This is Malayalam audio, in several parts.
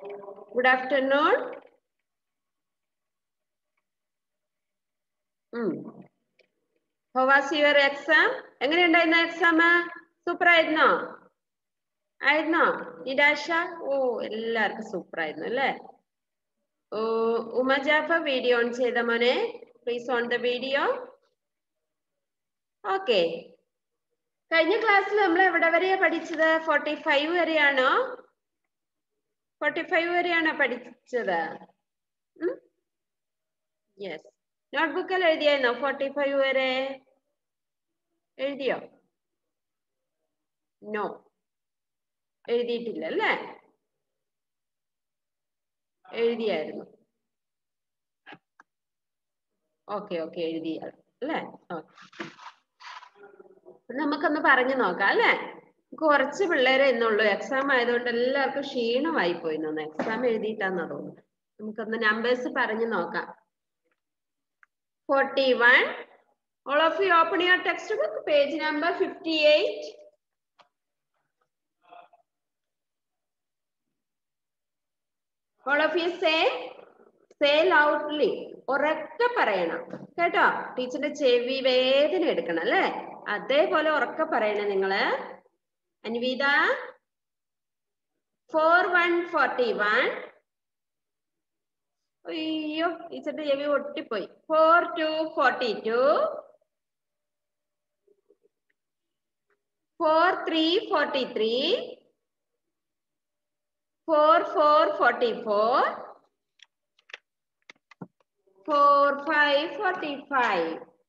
Good afternoon how was your exam എങ്ങനെയുണ്ടായിരുന്നു എക്സാം സൂപ്പർ ആയിരുന്നോ ആയിരുന്നോ നിരാശ ഓ എല്ലാവർക്കും സൂപ്പർ ആയിരുന്നു അല്ലേ ഓ ഉമജാഫ വീഡിയോ ഓൺ ചെയ്ത മോനെ please on the video okay കഴിഞ്ഞ ക്ലാസ്സിൽ നമ്മൾ എവിടെ വരെയാ പഠിച്ചത് ഫോർട്ടി ഫൈവ് വരെയാണോ ഫോർട്ടി ഫൈവ് വരെയാണോ പഠിച്ചത് യെസ് നോട്ട്ബുക്കിൽ എഴുതിയായിരുന്നോ ഫോർട്ടി ഫൈവ് വരെ എഴുതിയോ നോ എഴുതിയിട്ടില്ല അല്ലേ എഴുതിയായിരുന്നു ഓക്കെ ഓക്കെ എഴുതിയ അല്ലേ നമുക്കൊന്ന് പറഞ്ഞു നോക്കാം അല്ലേ കുറച്ച് പിള്ളേരെ ഇന്നുള്ളൂ എക്സാം ആയതുകൊണ്ട് എല്ലാവർക്കും ക്ഷീണമായി പോയി തോന്നുന്നു എക്സാം എഴുതിയിട്ടാന്ന് തോന്നുന്നു നമുക്കൊന്ന് നമ്പേഴ്സ് പറഞ്ഞു നോക്കാം forty one all of you open your textbook page number fifty eight all of you say say loudly ഉറക്കെ പറയണം കേട്ടോ ടീച്ചറിന്റെ ചെവി വേദന എടുക്കണം അല്ലേ അതേപോലെ ഉറക്കെ പറയണേ നിങ്ങള് Anvita four one forty one അയ്യോ ടീച്ചറിന്റെ ചെവി ഒട്ടിപ്പോയി four two forty two four three forty three four four forty four four, five, forty-five.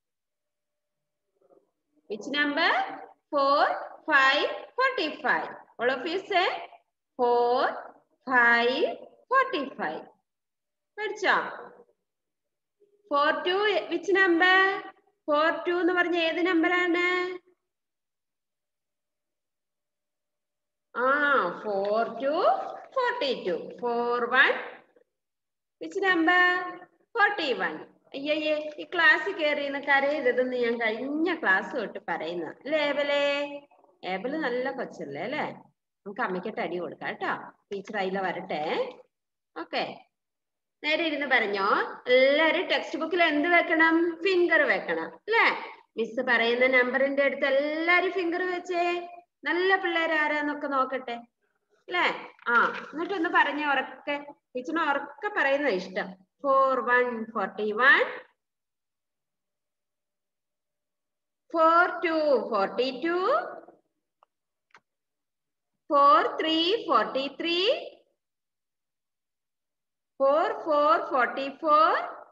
Which number? Four, five, forty-five. All of you say four, five, forty-five. പഠിച്ചോ four two which number four two എന്ന് പറഞ്ഞ ഏത് നമ്പറാണ് ആ four two forty two four one which number forty one അയ്യയ്യേ ഈ ക്ലാസ് കയറിയെന്ന് കരയരുതെന്ന് ഞാൻ കഴിഞ്ഞ ക്ലാസ് തൊട്ട് പറയുന്ന അല്ലേ ഏബലേ ഏബല് നല്ല കൊച്ചല്ലേ അല്ലേ നമുക്ക് അമ്മയ്ക്കിട്ട് അടി കൊടുക്കാം കേട്ടോ ടീച്ചർ അതിലെ വരട്ടെ ഓക്കെ നേരെ ഇരുന്ന് പറഞ്ഞോ എല്ലാരും ടെക്സ്റ്റ് ബുക്കിൽ എന്ത് വെക്കണം ഫിംഗർ വെക്കണം അല്ലേ മിസ് പറയുന്ന നമ്പറിന്റെ അടുത്ത് എല്ലാരും ഫിംഗർ വെച്ചേ നല്ല പിള്ളേരാരാന്നൊക്കെ നോക്കട്ടെ അല്ലേ ആ എന്നിട്ടൊന്ന് പറഞ്ഞ ഉറക്കെ ടീച്ചറിന് ഉറക്കെ പറയുന്ന ഇഷ്ടം four one forty one four two forty two four three forty three four four forty four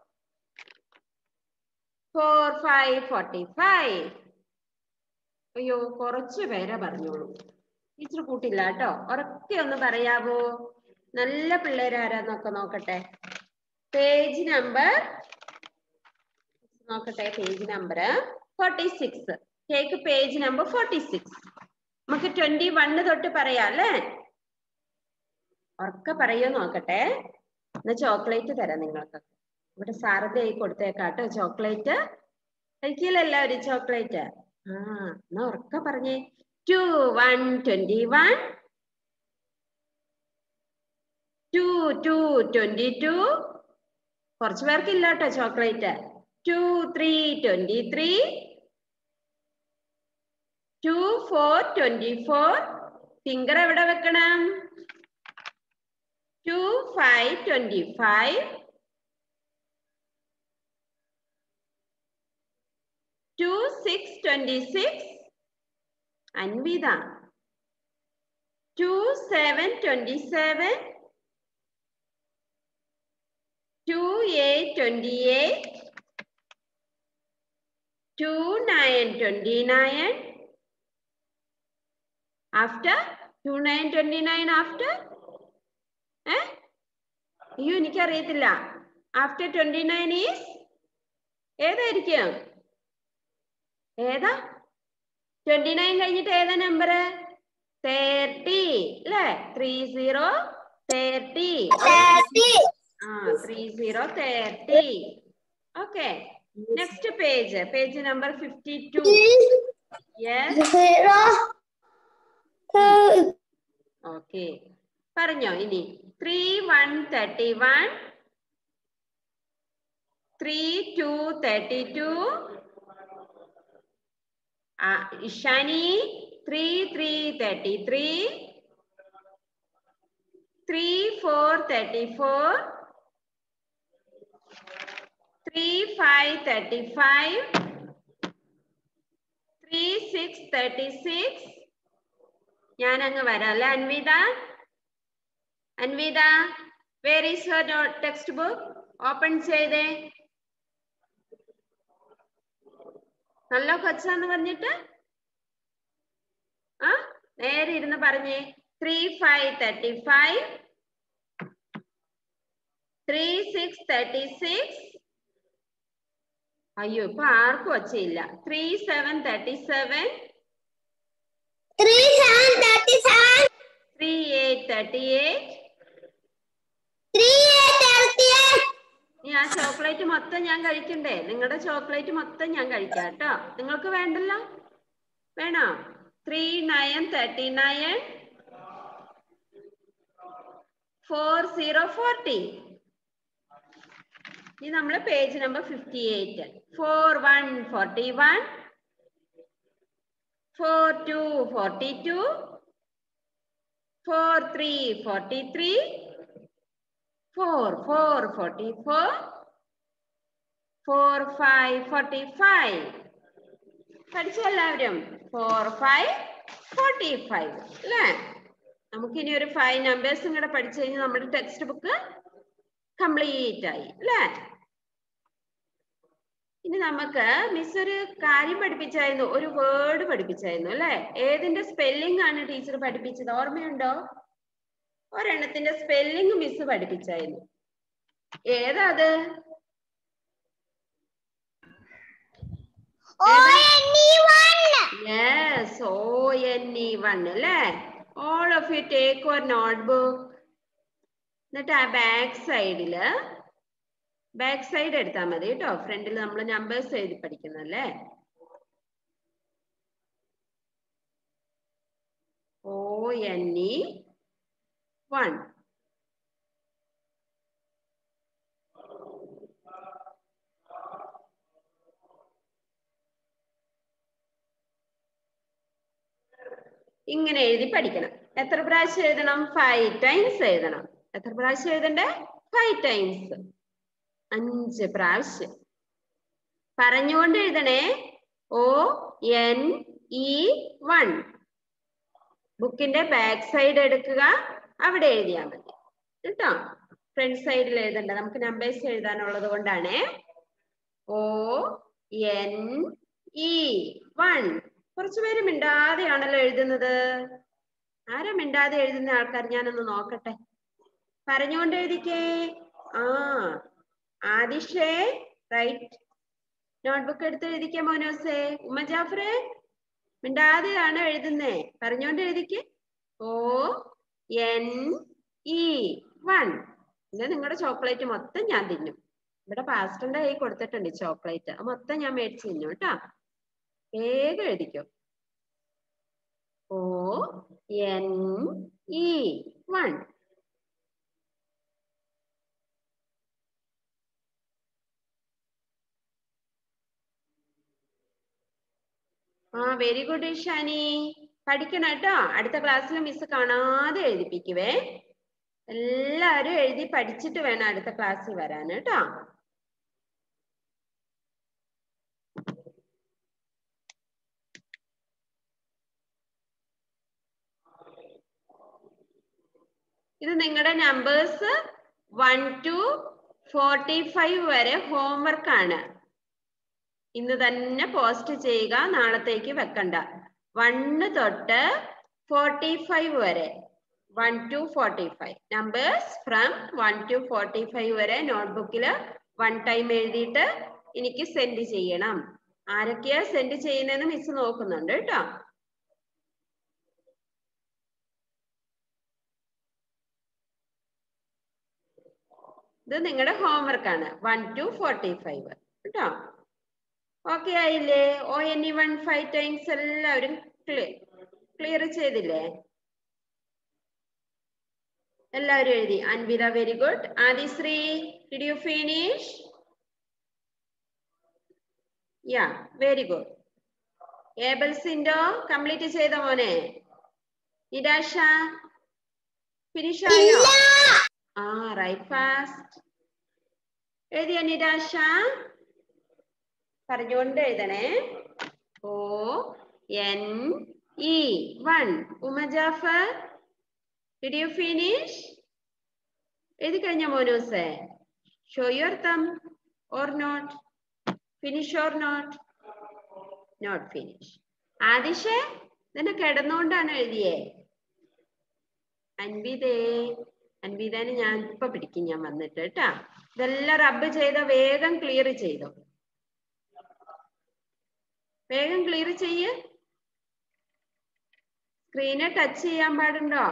four five forty five അയ്യോ കുറച്ച് പേരെ പറഞ്ഞോളൂ ടീച്ചർ കൂട്ടില്ല കേട്ടോ ഉറക്കെ ഒന്ന് പറയാവോ നല്ല പിള്ളേരാരാന്നൊക്കെ നോക്കട്ടെ പേജ് നമ്പർ നോക്കട്ടെ page number forty six take page number forty six നമുക്ക് ട്വന്റി വണ്ണ് തൊട്ട് പറയാം അല്ലേ ഉറക്കെ പറയോ നോക്കട്ടെ എന്നാ ചോക്ലേറ്റ് തരാം നിങ്ങൾക്ക് ഇവിടെ സാറിന്റെ കൈ കൊടുത്തേക്കാട്ടോ ചോക്ലേറ്റ് കഴിക്കില്ല എല്ലാവരും ചോക്ലേറ്റ് ആ എന്നാ ഉറക്കെ പറഞ്ഞേ two one twenty one two two twenty two കുറച്ചു പേർക്ക് ഇല്ല കേട്ടോ chocolate two three twenty three two four twenty four finger എവിടെ വെക്കണം two five twenty five two six twenty six Anvita two seven twenty seven two eight twenty eight, two nine twenty nine. After two nine twenty nine after? ഏ അയ്യോ എനിക്കറിയത്തില്ല ആഫ്റ്റർ ട്വന്റി നയൻ ഈസ് ഏതായിരിക്കും ഏതാ ട്വന്റി നയൻ കഴിഞ്ഞിട്ട് ഏതാ നമ്പർ തേർട്ടി അല്ലേ ത്രീ സീറോ തേർട്ടി ആ three zero thirty okay next page page number fifty two yes okay പറഞ്ഞോ ഇനി three one thirty one three two thirty two Ishani three three thirty three three four thirty four three five thirty five three six thirty six ഞാൻ അങ്ങ് വരാം അല്ലെ Anvita Anvita where is your textbook open ചെയ്തേ നല്ല കൊച്ചാന്ന് പറഞ്ഞിട്ട് ആ നേരെ ഇരുന്ന് പറഞ്ഞേ three five thirty five three six thirty six അയ്യോ ഇപ്പൊ ആർക്കും ഒച്ചയില്ല three seven thirty seven Three seven thirty seven. Three eight thirty eight Three eight thirty eight. ഇനി ആ ചോക്ലേറ്റ് മൊത്തം ഞാൻ കഴിക്കണ്ടേ നിങ്ങളുടെ ചോക്ലേറ്റ് മൊത്തം ഞാൻ കഴിക്കാം കേട്ടോ നിങ്ങൾക്ക് വേണ്ടല്ലോ വേണോ three nine thirty nine four zero forty ഇനി നമ്മൾ page number fifty eight four one forty one four two forty two four three forty three four, four, forty-four, four, five, forty-five. പഠിച്ച എല്ലാവരും ഫോർ ഫൈവ് ഫോർട്ടി ഫൈവ് അല്ലേ നമുക്കിനി ഒരു ഫൈവ് നമ്പേഴ്സും കൂടെ പഠിച്ചു കഴിഞ്ഞാൽ നമ്മുടെ ടെക്സ്റ്റ് ബുക്ക് കംപ്ലീറ്റ് ആയി അല്ലേ ഇനി നമുക്ക് മിസ് ഒരു കാര്യം പഠിപ്പിച്ചായിരുന്നു ഒരു വേർഡ് പഠിപ്പിച്ചായിരുന്നു അല്ലേ ഏതിന്റെ സ്പെല്ലിംഗ് ആണ് ടീച്ചർ പഠിപ്പിച്ചത് ഓർമ്മയുണ്ടോ ഒരെണ്ണത്തിന്റെ സ്പെല്ലിംഗ് മിസ് പഠിപ്പിച്ചായിരുന്നു ഏതാ അത് O N E one. Yes O N E one അല്ലേ ഓൾ ഓഫ് യു ടേക്ക് ഒരു നോട്ട്ബുക്ക് എന്നിട്ട് ആ ബാക്ക് സൈഡില് ബാക്ക് സൈഡ് എടുത്താൽ മതി കേട്ടോ ഫ്രണ്ടിൽ നമ്മൾ നമ്പേഴ്സ് എഴുതി പഠിക്കുന്നല്ലേ ഓ എൻ ഇ വൺ ഇങ്ങനെ എഴുതി പഠിക്കണം എത്ര പ്രാവശ്യം എഴുതണം ഫൈവ് ടൈംസ് എഴുതണം എത്ര പ്രാവശ്യം എഴുതണ്ടേ ഫൈവ് ടൈംസ് അഞ്ച് പ്രാവശ്യം പറഞ്ഞുകൊണ്ട് എഴുതണേ ഓ എൻ ഇ വൺ ബുക്കിന്റെ ബാക്ക് സൈഡ് എടുക്കുക അവിടെ എഴുതിയാൽ മതി കേട്ടോ ഫ്രണ്ട് സൈഡിൽ എഴുതണ്ട നമുക്ക് നമ്പേഴ്സ് എഴുതാനുള്ളത് കൊണ്ടാണ് ഓ എൻ ഇ വൺ കുറച്ചു പേര് മിണ്ടാതെയാണല്ലോ എഴുതുന്നത് ആരാ മിണ്ടാതെ എഴുതുന്ന ആൾക്കാർ ഞാനൊന്ന് നോക്കട്ടെ പറഞ്ഞുകൊണ്ട് എഴുതിക്കേ ആ ആദിഷേ റൈറ്റ് നോട്ട്ബുക്ക് എടുത്ത് എഴുതിക്കേ മോനോസേ ഉമ്മ ജാഫറെ മിണ്ടാതെയാണ് എഴുതുന്നേ പറഞ്ഞുകൊണ്ട് എഴുതിക്ക് ഓ എൻ ഇ വൺ ഇത് നിങ്ങളുടെ ചോക്ലേറ്റ് മൊത്തം ഞാൻ തിന്നും ഇവിടെ പാസ്റ്ററിന്റെ കൈ കൊടുത്തിട്ടുണ്ട് ചോക്ലേറ്റ് അത് മൊത്തം ഞാൻ മേടിച്ച് തിന്നു കേട്ടോ വേഗം എഴുതിക്കോ ഓ എൻ ഇ വൺ ആ വെരി ഗുഡ് ഇഷാനി പഠിക്കണം കേട്ടോ അടുത്ത ക്ലാസ്സിൽ മിസ് കാണാതെ എഴുതിപ്പിക്കുവേ എല്ലാവരും എഴുതി പഠിച്ചിട്ട് വേണം അടുത്ത ക്ലാസ്സിൽ വരാൻ കേട്ടോ ഇത് നിങ്ങളുടെ numbers one two forty five വരെ ഹോംവർക്ക് ആണ് ഇന്ന് തന്നെ പോസ്റ്റ് ചെയ്യുക നാളത്തേക്ക് വെക്കണ്ട വണ്ണ് തൊട്ട് ഫോർട്ടി ഫൈവ് വരെ one two forty five numbers from one two forty five വരെ നോട്ട്ബുക്കിൽ വൺ ടൈം എഴുതിയിട്ട് എനിക്ക് സെൻഡ് ചെയ്യണം ആരൊക്കെയാ സെൻഡ് ചെയ്യുന്നതെന്ന് മിസ് നോക്കുന്നുണ്ട് കേട്ടോ ഇത് നിങ്ങളുടെ ഹോംവർക്ക് ആണ് വൺ ടു ഫോർട്ടി ഫൈവ് കേട്ടോ ഓക്കെ ആയില്ലേ O N E one five times എല്ലാവരും ക്ലിയർ ചെയ്തില്ലേ എല്ലാവരും എഴുതി Anvitha very good Adishree did you finish yeah very good ഏബൽസിൻഡോ കംപ്ലീറ്റ് ചെയ്ത മോനെ നിരാശ ഫിനിഷ് ആയോ ഇല്ല ആ റൈറ്റ് ഫാസ്റ്റ് എഴുതിയ നിരാശ പറഞ്ഞുകൊണ്ട് എഴുതണേ O N E one Uma Jafar did you finish എഴുതി കഴിഞ്ഞ മോനൂസേ show your thumb or not finish or not not finish ആദിഷേ നിന്നെ കിടന്നുകൊണ്ടാണ് എഴുതിയേ അൻവിതേ അൻവിതേനെ ഞാൻ ഇപ്പൊ പിടിക്കും ഞാൻ വന്നിട്ട് കേട്ടാ ഇതെല്ലാം റബ്ബ് ചെയ്ത വേഗം ക്ലിയർ ചെയ്തു വേഗം ക്ലിയർ ചെയ്യ് സ്ക്രീനെ ടച്ച് ചെയ്യാൻ പാടുണ്ടോ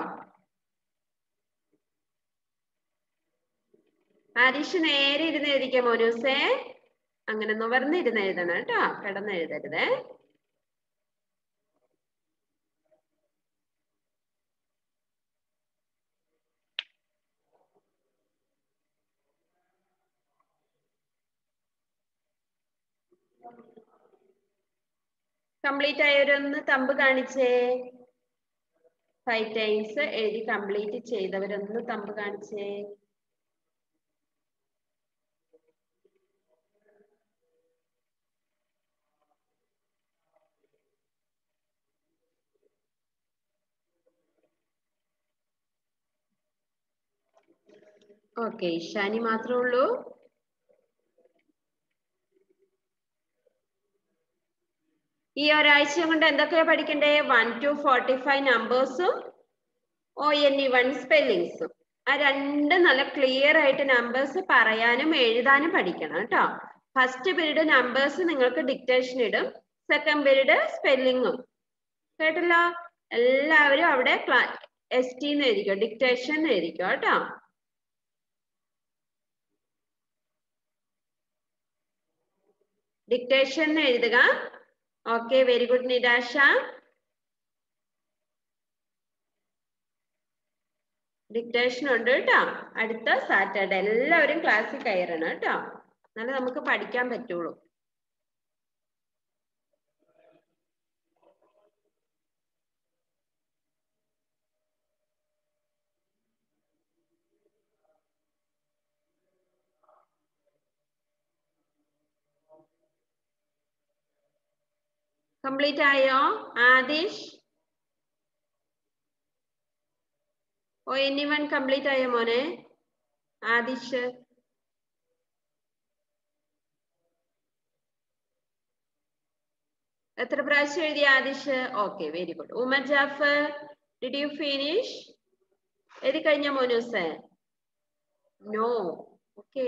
ആരീഷ് നേരെ ഇരുന്ന് എഴുതിക്കാം മോനൂസേ അങ്ങനെ നിവർന്നിരുന്ന് എഴുതണം കേട്ടോ കിടന്ന് എഴുതരുതേ കംപ്ലീറ്റ് ആയവരൊന്ന് തമ്പ് കാണിച്ചേ ഫൈവ് ടൈംസ് എഴുതി കംപ്ലീറ്റ് ചെയ്തവരൊന്ന് തമ്പ് കാണിച്ചേ ഓക്കെ ഇഷാനി മാത്രമേ ഉള്ളൂ ഈ ഒരാഴ്ച കൊണ്ട് എന്തൊക്കെയാ പഠിക്കണ്ടേ വൺ ടു ഫോർട്ടി ഫൈവ് നമ്പേഴ്സും ഒ എൻ ഇ വൺ സ്പെല്ലിങ്സും ആ രണ്ട് നല്ല ക്ലിയർ ആയിട്ട് നമ്പേഴ്സ് പറയാനും എഴുതാനും പഠിക്കണം കേട്ടോ ഫസ്റ്റ് പീരീഡ് നമ്പേഴ്സ് നിങ്ങൾക്ക് ഡിക്റ്റേഷൻ ഇടും സെക്കൻഡ് പീരീഡ് സ്പെല്ലിങ്ങും കേട്ടല്ലോ എല്ലാവരും അവിടെ എസ് ടി എന്ന് എഴുതിക്കോ ഡിക്റ്റേഷൻ എഴുതിക്കോ കേട്ടോ ഡിക്റ്റേഷൻ എഴുതുക okay very good Nirasha dictation ഉണ്ട് കേട്ടോ അടുത്ത സാറ്റർഡേ എല്ലാവരും ക്ലാസ്സിൽ കയറണം കേട്ടോ എന്നാലേ നമുക്ക് പഠിക്കാൻ പറ്റുള്ളൂ കംപ്ലീറ്റ് ആയോ Adish O N E one complete ആയോ മോനെ ആദിഷ് എത്ര പ്രാവശ്യം എഴുതി Adish okay very good Umar Jafar did you finish എഴുതി കഴിഞ്ഞ മോനൂസ് നോ ഓക്കെ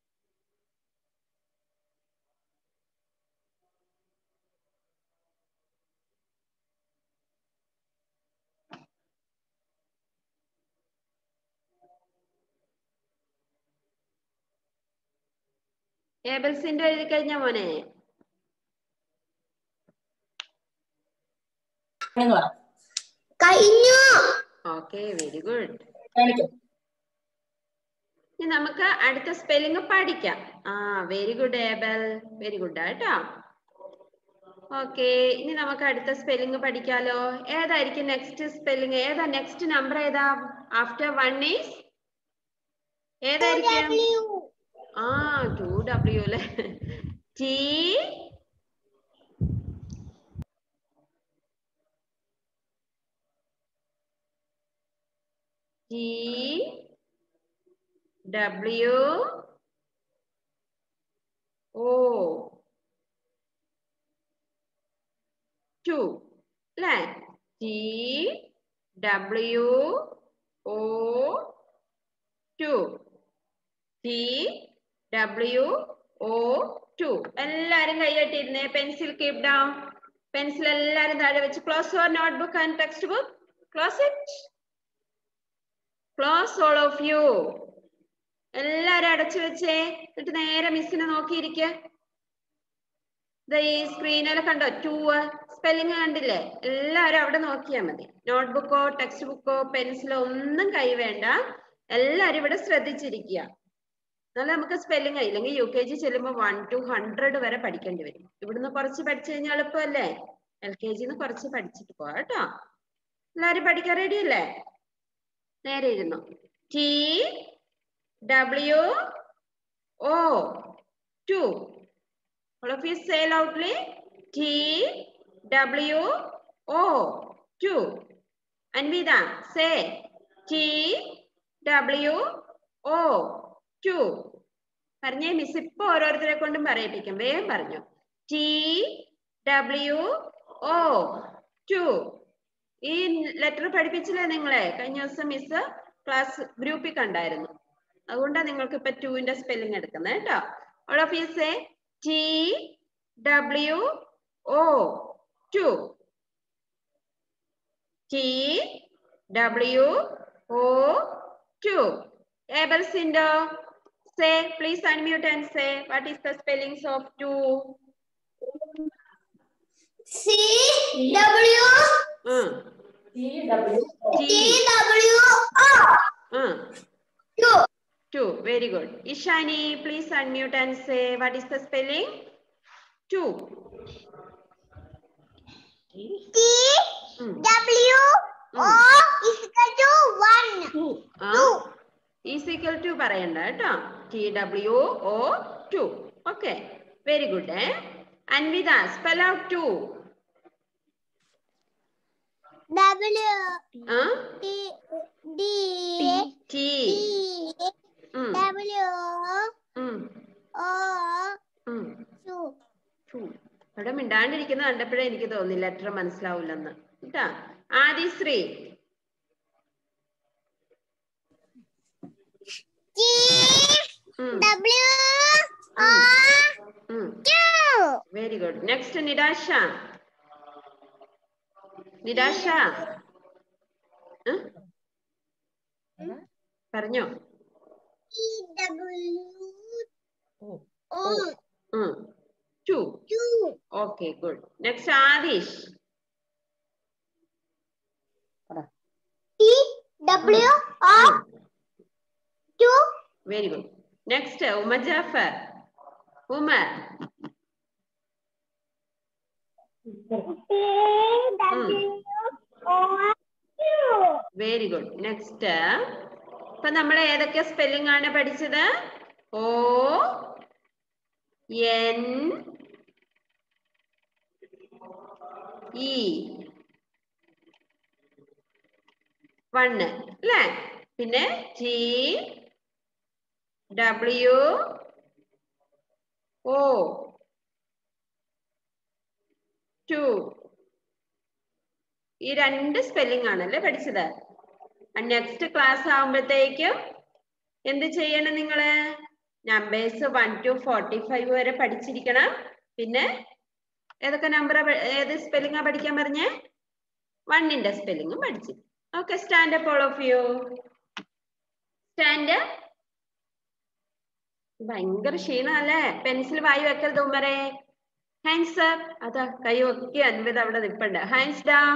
ഏബൽസിന്റെ എഴുതി കഴിഞ്ഞ മോനെ എന്ന് പറ കഴിഞ്ഞു ഓക്കെ വെരി ഗുഡ് കാണിക്കും ഇനി നമുക്ക് അടുത്ത സ്പെല്ലിംഗ് പഠിക്കാം ആ very good Abel very good കേട്ടോ ഓക്കെ ഇനി നമുക്ക് അടുത്ത സ്പെല്ലിംഗ് പഠിക്കാലോ ഏതായിരിക്കും നെക്സ്റ്റ് സ്പെല്ലിംഗ് ഏതാ നെക്സ്റ്റ് നമ്പർ ഏതാ ആഫ്റ്റർ വൺ ഈസ് ഏതായിരിക്കും ആ ടു ഡബ്ല്യു അല്ലേ T T W O two അല്ലേ T W O two T W O two എല്ലാരും കൈകട്ടിരുന്നേ പെൻസിൽ കീപ് ഡൗൺ പെൻസിൽ എല്ലാരും താഴെ വെച്ച് close your notebook and text book close it close all of you എല്ലാരും അടച്ചു വെച്ചേ എന്നിട്ട് നേരെ മിസ്സിനെ നോക്കിയിരിക്ക ഈ സ്ക്രീനിൽ കണ്ടോ ടു സ്പെല്ലിംഗ് കണ്ടില്ലേ എല്ലാവരും അവിടെ നോക്കിയാൽ മതി നോട്ട്ബുക്കോ ടെക്സ്റ്റ് ബുക്കോ പെൻസിലോ ഒന്നും കൈ വേണ്ട എല്ലാവരും ഇവിടെ ശ്രദ്ധിച്ചിരിക്കുക എന്നാലും നമുക്ക് സ്പെല്ലിംഗ് ഇല്ലെങ്കിൽ യു കെ ജി ചെല്ലുമ്പോൾ വൺ ടു ഹൺഡ്രഡ് വരെ പഠിക്കേണ്ടി വരും ഇവിടുന്ന് കുറച്ച് പഠിച്ചു കഴിഞ്ഞാൽ എളുപ്പമല്ലേ എൽ കെ ജിന്ന് കുറച്ച് പഠിച്ചിട്ട് പോവാ കേട്ടോ എല്ലാരും പഠിക്കാൻ റെഡി അല്ലേ നേരെ ഇരുന്നു T W O two all of you say loudly T W O two. Anvida say T W O two. പറഞ്ഞേ മിസ് ഇപ്പൊ ഓരോരുത്തരെ കൊണ്ടും പറയിപ്പിക്കും വേഗം പറഞ്ഞു ടി ഡബ്ല്യു ഒ ടു ഈ ലെറ്റർ പഠിപ്പിച്ചില്ലേ നിങ്ങളെ കഴിഞ്ഞ ദിവസം മിസ് ക്ലാസ് ഗ്രൂപ്പിൽ കണ്ടായിരുന്നു അതുകൊണ്ടാണ് നിങ്ങൾക്ക് ഇപ്പൊ ടുവിന്റെ സ്പെല്ലിംഗ് എടുക്കുന്നത് കേട്ടോ all of you say T W O two. T W O two. Able Cinder, say please unmute and say what is the spellings of two? C W Uh, T T W O uh, two. two. Very good. Ishani, please unmute and say what is the spelling? Two. T Mm. W O is equal to one. ആ ഈസ് ഈക്വൽ ടു പറയണ്ട കേട്ടോ T W O two okay very good ഏ Anvitha spell out two W ആ T D ടി T ഉം, W ഉം, O ഉം, two. ടു. ഇവിടെ മിണ്ടാണ്ടിരിക്കുന്നത് കണ്ടപ്പോഴേ എനിക്ക് തോന്നി ലെറ്റർ മനസ്സിലാവില്ലെന്ന് കേട്ടാ ആദിശ്രീ T ഉം, W O ഉം. two. Very good next Nirasha Nirasha ഉം? പറഞ്ഞോ T W O two two. Okay good next Adish T W O two. Very good next Umar Jafar Umar T W O two. Very good next ഇപ്പൊ നമ്മൾ ഏതൊക്കെ സ്പെല്ലിംഗ് ആണ് പഠിച്ചത് ഓ എൻ ഇ വണ്ണ് അല്ലേ പിന്നെ ടി ഡബ്ല്യു ഓ ടു ഈ രണ്ട് സ്പെല്ലിംഗ് ആണല്ലേ പഠിച്ചത് നെക്സ്റ്റ് ക്ലാസ് ആവുമ്പോഴത്തേക്കും എന്ത് ചെയ്യണം നിങ്ങള് numbers one two forty five വരെ പഠിച്ചിരിക്കണം പിന്നെ ഏതൊക്കെ നമ്പർ ഏത് സ്പെല്ലിംഗാ പഠിക്കാൻ പറഞ്ഞേ വണ്ണിന്റെ സ്പെല്ലിംഗും പഠിച്ചു okay stand up all of you stand ഭയങ്കര ക്ഷീണല്ലേ പെൻസിൽ വായി വെക്കരുത് ഉമ്മരെ ഹാൻഡ്സ് അപ്പ് അതാ കൈ ഒക്കെ അൻപത് അവിടെ നിൽപ്പുണ്ട് hands down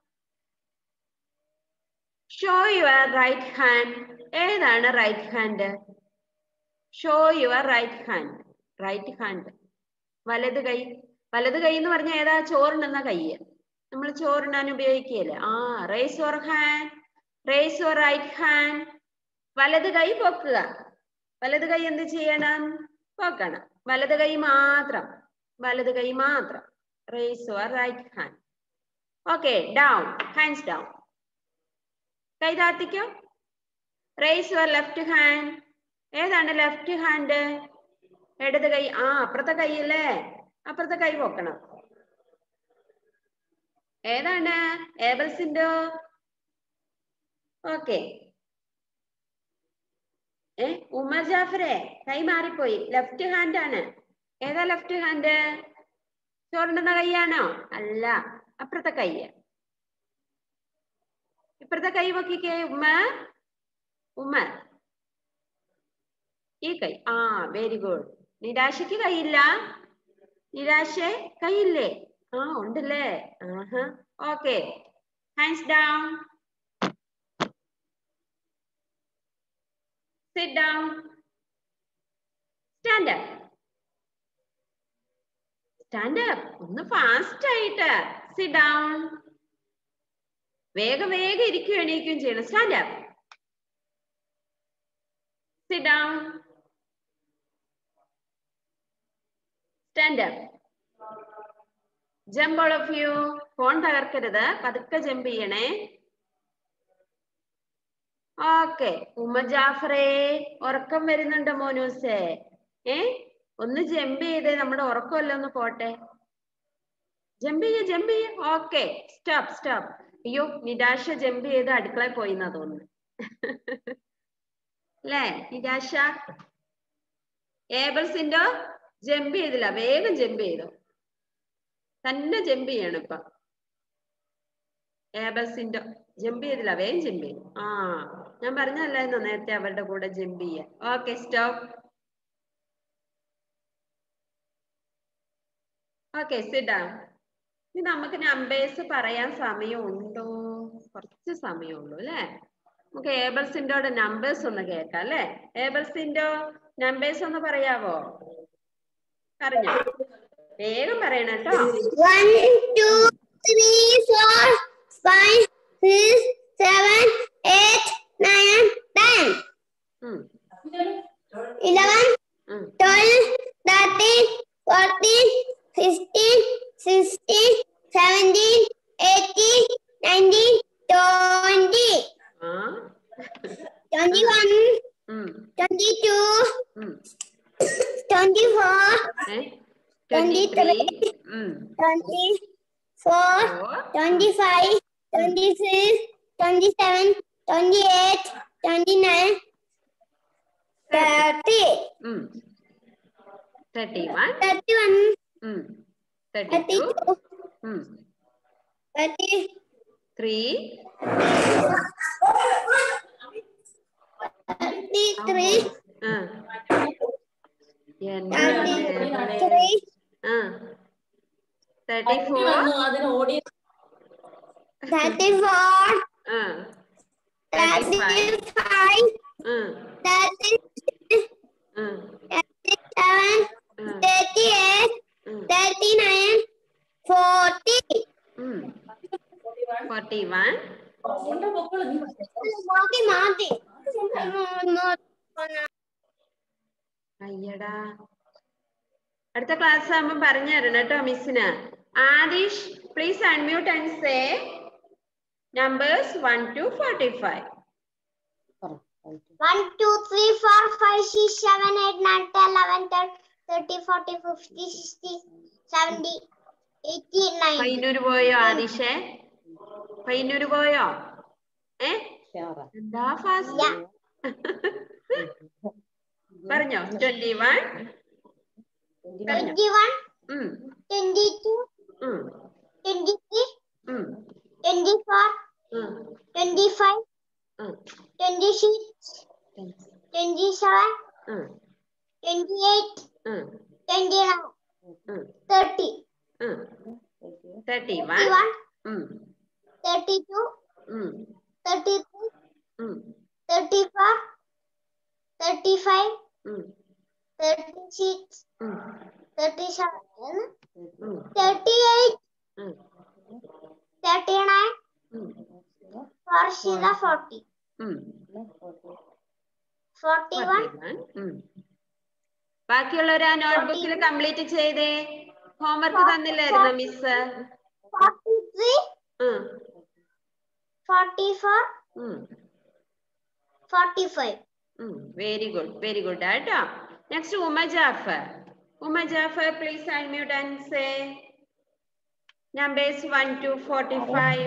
show your right hand ഏതാണ് right hand show your right hand right hand വലത് കൈ വലത് കൈ എന്ന് പറഞ്ഞാൽ ഏതാ ചോറിനുന്ന കൈ നമ്മൾ ചോറിനാൻ ഉപയോഗിക്കുകയല്ലേ ആ raise your hand raise your right hand വലത് കൈ പൊക്കുക വലത് കൈ എന്ത് ചെയ്യണം പൊക്കണം വലത് കൈ മാത്രം വലത് കൈ മാത്രം raise your right hand okay down hands down കൈ താത്തിക്കോ റേസ് യുവർ ലെഫ്റ്റ് ഹാൻഡ് ഏതാണ് ലെഫ്റ്റ് ഹാൻഡ് ഇടത് കൈ ആ അപ്പുറത്തെ കൈ അല്ലേ അപ്പുറത്തെ കൈ പൊക്കണം ഏതാണ് ഏബൽസിന്റെ ഓക്കെ ഏ ഉമർ ജാഫറെ കൈ മാറിപ്പോയി ലെഫ്റ്റ് ഹാൻഡ് ആണ് ഏതാ ലെഫ്റ്റ് ഹാൻഡ് ചോറിണ്ടുന്ന കൈയാണോ അല്ല അപ്പുറത്തെ കൈ ഇപ്പുറത്തെ കൈ പൊക്കിക്കേ ഉമ്മ ഉമ്മ ഈ കൈ ആ വെരി ഗുഡ് നിരാശയ്ക്ക് കൈയില്ല നിരാശ കൈയില്ലേ ആ ഉണ്ടല്ലേ ആഹാ okay hands down sit down stand up stand up ഒന്ന് ഫാസ്റ്റ് ആയിട്ട് സിറ്റ് ഡൗൺ വേഗം വേഗം ഇരിക്കും എണീക്കുകയും ചെയ്യണം stand up sit down stand up jump all of you phone തകർക്കരുത് പതുക്കെ ജമ്പ് ചെയ്യണേ ഓക്കെ ഉമ്മ ജാഫറേ ഉറക്കം വരുന്നുണ്ട് മോനൂസേ ഏ ഒന്ന് ജമ്പ് ചെയ്തേ നമ്മുടെ ഉറക്കമല്ല ഒന്ന് പോട്ടെ ജമ്പ് ചെയ്യ ജമ്പ് ചെയ്യ ഓക്കെ സ്റ്റോപ്പ് സ്റ്റോപ്പ് അയ്യോ നിരാശ ജമ്പ് ചെയ്ത് അടുക്കളയിൽ പോയി എന്നാ തോന്നുന്നു അല്ലേ നിരാശ ഏബൽസിന്റെ ജമ്പ് ചെയ്തില്ല വേഗം ജമ്പ് ചെയ്തു തന്നെ ജമ്പ് ചെയ്യണം ഇപ്പൊ ഏബൽസിന്റെ ജമ്പ് ചെയ്തില്ല വേഗം ജമ്പ് ചെയ്തു ആ ഞാൻ പറഞ്ഞല്ലായിരുന്നോ നേരത്തെ അവരുടെ കൂടെ ജമ്പ് ചെയ്യാൻ ഓക്കെ സ്റ്റോപ്പ് ഓക്കെ സിഡാ ഇനി നമുക്ക് നമ്പേഴ്സ് പറയാൻ സമയമുണ്ടോ കുറച്ച് സമയമുള്ളൂ അല്ലേ നമുക്ക് ഏബൽസിന്റോടെ നമ്പേഴ്സ് ഒന്ന് കേൾക്കാം അല്ലേ ഏബൽസിന്റെ നമ്പേഴ്സ് ഒന്ന് പറയാവോ പറഞ്ഞോ വേഗം പറയണം കേട്ടോ One, two, three, four, five, six, seven, eight, nine, ten, ഉം, eleven, ഉം. twelve, thirteen, fourteen, fifteen, sixteen, seventeen, eighteen, nineteen, twenty, ആ twenty-one, ഉം, twenty-two, ഉം. twenty-four, ഏ ട്വന്റി ത്രീ ഉം twenty-four, ഫോർ 25, 26, 27, 28, 29, 30, ഉം തേർട്ടി വൺ 31, ഉം തേർട്ടി ടു 32, ഉം 30, ത്രീ 33, ആ എന്നാ ലേബലേ? 33, ആ തേർട്ടി ഫോർ അതിന് ഓടി 34, ആ തേർട്ടി ഫൈവ് 35, ആ 36, ആ 37, ആ 38, ഉം 39, 40. ഉം ഫോർട്ടി വൺ മാറ്റി മാറ്റി അയ്യടാ അടുത്ത ക്ലാസ് ആകുമ്പോൾ പറഞ്ഞു തരണം കേട്ടോ മിസ്സിന് Adish please unmute and say numbers one two forty five One, two, three, four, five, six, seven, eight, nine, ten, eleven, twelve, thirty, forty, fifty, sixty, seventy, eighty, ninety. Payyanur പോയോ ആദിഷേ പയ്യന്നൂര് പോയോ ഏ എന്താ ഫാസ്റ്റ് പറഞ്ഞോ ട്വന്റി വൺ പറഞ്ഞോ Twenty-one, ഉം twenty-two, ഉം twenty-three, ഉം twenty-four, ഉം twenty-five, ഉം twenty-six, twenty-seven, ഉം twenty-eight, ഉം twenty-nine, ഉം thirty, ഉം തേർട്ടി വൺ thirty-one, ഉം thirty-two, ഉം thirty-three, ഉം thirty-four, thirty-five, ഉം thirty-six, ഉം thirty-seven, ഉം thirty-eight, ഉം thirty-nine, ഉം four zero forty, ഉം forty-one, 41 ഉം. ബാക്കിയുള്ളവർ ആ നോട്ട്ബുക്കിൽ കംപ്ലീറ്റ് ചെയ്തേ ഹോംവർക്ക് തന്നില്ലായിരുന്നോ മിസ് forty-three, ഉം forty-four, ഉം forty-five. ഉം വെരി ഗുഡ് വെരി ഗുഡ് കേട്ടോ next Uma Jafar Uma Jafar please unmute and say numbers one two forty five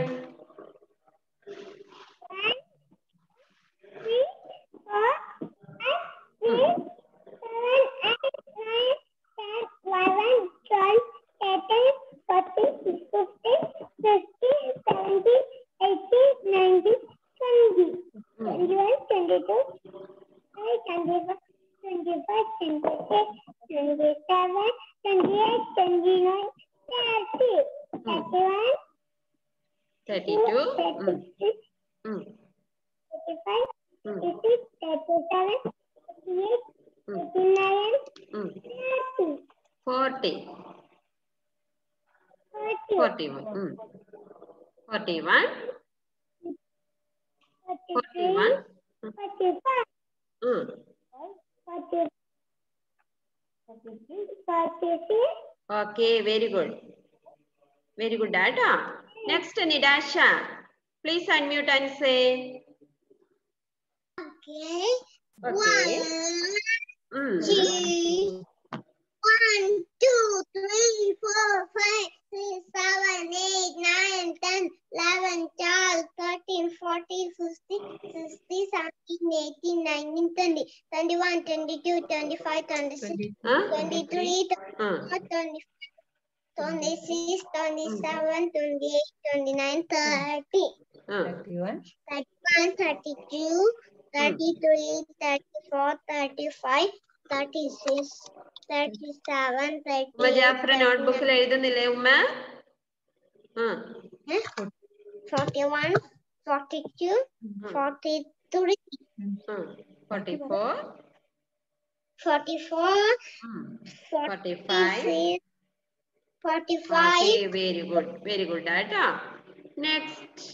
three, four, five, six, seven, eight, nine, ten, eleven, twelve, thirteen, fourteen, fifteen, sixteen, seventeen, eighteen, nineteen, twenty, twenty-one, twenty-two, twenty-four, twenty-five, twenty-six, twenty-seven, twenty-eight, twenty-nine, thirty. thirty thirty one, two thirty six, thirty five, thirty six, thirty seven, thirty eight, thirty nine, thirty, forty forty, forty one forty one forty forty three, one forty five, forty, forty six, forty six, okay very good very good ആട്ടോ next Nidasha please unmute and say okay, okay two, one, two, three, four, five, six, seven, eight, nine, ten, eleven, twelve, thirteen, fourteen, fifteen, sixteen, seventeen, eighteen, nineteen, twenty, twenty-one, twenty-two, twenty-five, twenty-six, twenty-three, twenty-four, twenty-five, twenty-six, twenty-seven, twenty-eight, twenty-nine, thirty, thirty-one, thirty-two, thirty-three, thirty-four, thirty-five, thirty-six, thirty-seven, ഉമ്മ ജാഫർ thirty-eight, നോട്ട്ബുക്കിൽ എഴുതുന്നില്ലേ ഉമ്മ ആ forty-one, forty-two, forty-three, forty four forty-four, forty five forty-six, forty-five, very good very good ആട്ടോ next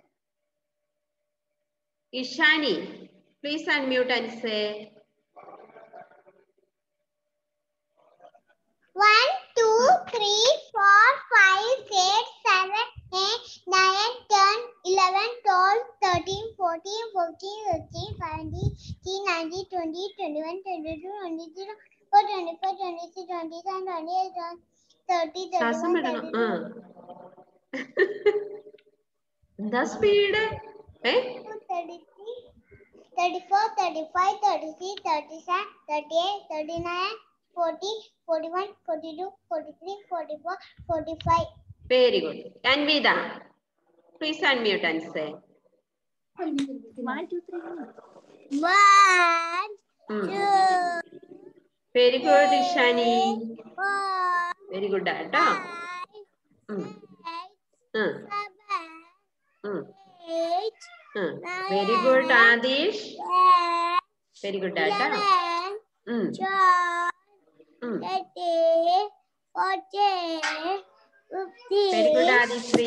Ishani please unmute and say One, two, three, four, five, six, seven, eight, nine, ten, eleven, twelve, thirteen, fourteen, fifteen, sixteen, seventeen, eighteen, nineteen, twenty, twenty-one, twenty-two, twenty-three, twenty-four, twenty-five, twenty-six, twenty-seven, twenty-eight, thirty, ശ്വാസം thirty-one, വിടണം ആ thirty-two, എന്താ സ്പീഡ് ഏ thirty-three, thirty-four, thirty-five, thirty-six, thirty-seven, thirty-eight, thirty-nine, forty, forty-one, forty-two, forty-three, forty-four, forty-five. Very good Anvitha please unmute and say One, two, very good Ishani four, very good ആട്ടോ five, ഉം, six, ഉം, seven, ഉം, eight, ഉം. Very good Adish ten, very good ആട്ടോ eleven, ഉം, twelve, ഉം. thirteen, fourteen, very good fifteen, Adishree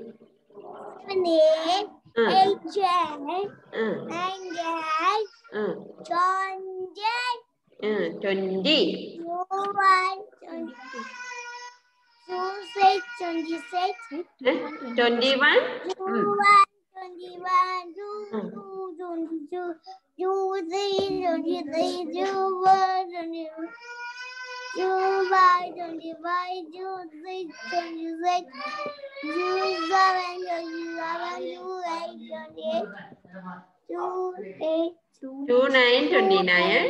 seventeen, ഉം, eighteen, ഉം, nineteen, ഉം, twenty, ഉം. Twenty twenty-one, twenty-two, twenty-six, twenty-six, twenty one twenty-one, twenty-one, twenty-two, twenty-two, twenty-three, twenty-three, twenty-four, twenty-five, twenty-five, twenty-five, twenty-six, twenty-six, twenty-seven, twenty-seven, twenty-eight, twenty-eight, twenty-eight, two nine twenty nine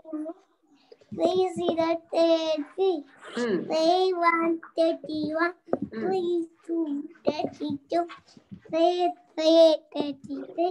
three zero thirty, three one thirty one, three two thirty two, three three thirty three,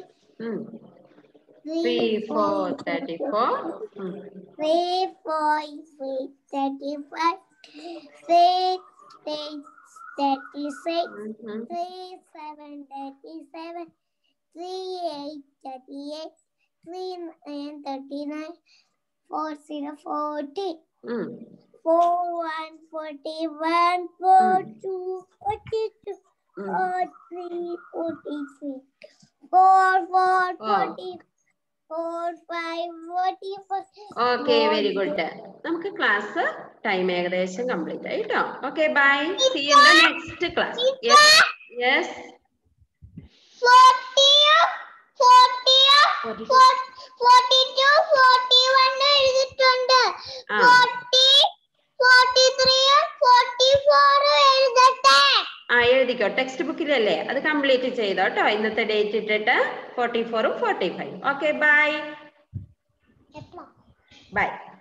three four thirty four three four three thirty five, six six thirty six, three seven thirty seven, three eight thirty eight, three nine thirty nine, four zero forty. Four one forty one, four two forty two, four three forty three, four four forty, four five forty four. Okay very good നമുക്ക് ക്ലാസ് ടൈം ഏകദേശം കംപ്ലീറ്റ് ആയി കേട്ടോ okay bye see in the next class yes Forty, forty, forty two, forty one എഴുതിയിട്ടുണ്ട്. ആ Forty, forty three, forty four എഴുതട്ടെ. ആ എഴുതിക്കോ ടെക്സ്റ്റ് ബുക്കിലല്ലേ അത് കംപ്ലീറ്റ് ചെയ്തോ കേട്ടോ ഇന്നത്തെ ഡേറ്റ് ഇട്ടിട്ട് ഫോർട്ടി ഫോറും ഫോർട്ടി ഫൈവ് ഓക്കെ ബൈ എപ്പോ? ബൈ